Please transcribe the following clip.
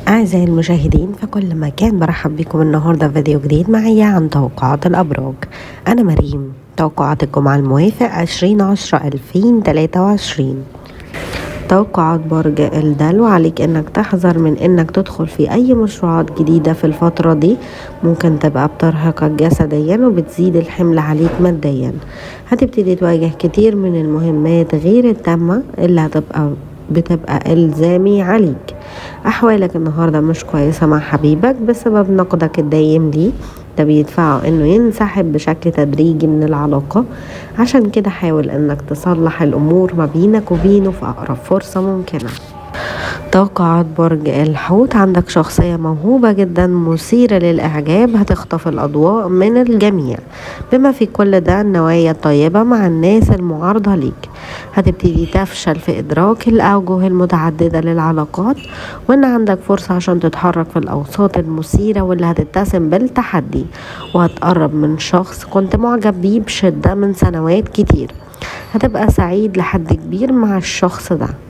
أعزائي المشاهدين في كل مكان برحب بكم النهاردة في فيديو جديد معي عن توقعات الأبراج أنا مريم توقعات الجمعة الموافق عشرين عشرة ألفين تلاتة وعشرين توقعات برج الدلو عليك انك تحذر من انك تدخل في اي مشروعات جديدة في الفترة دي ممكن تبقى بترهقك جسديا وبتزيد الحمل عليك ماديا هتبتدي تواجه كتير من المهمات غير التامة اللي هتبقى بتبقى إلزامي عليك أحوالك النهاردة مش كويسة مع حبيبك بسبب نقدك الدايم ليه ده بيدفعه انه ينسحب بشكل تدريجي من العلاقة عشان كده حاول انك تصلح الامور ما بينك وبينه في اقرب فرصة ممكنة توقعات برج الحوت عندك شخصية موهوبة جدا مثيرة للإعجاب هتخطف الأضواء من الجميع بما في كل ده النوايا الطيبة مع الناس المعارضة ليك هتبتدي تفشل في إدراك الأوجه المتعددة للعلاقات وإن عندك فرصة عشان تتحرك في الأوساط المثيرة واللي هتتسم بالتحدي وهتقرب من شخص كنت معجب بيه بشدة من سنوات كتير هتبقى سعيد لحد كبير مع الشخص ده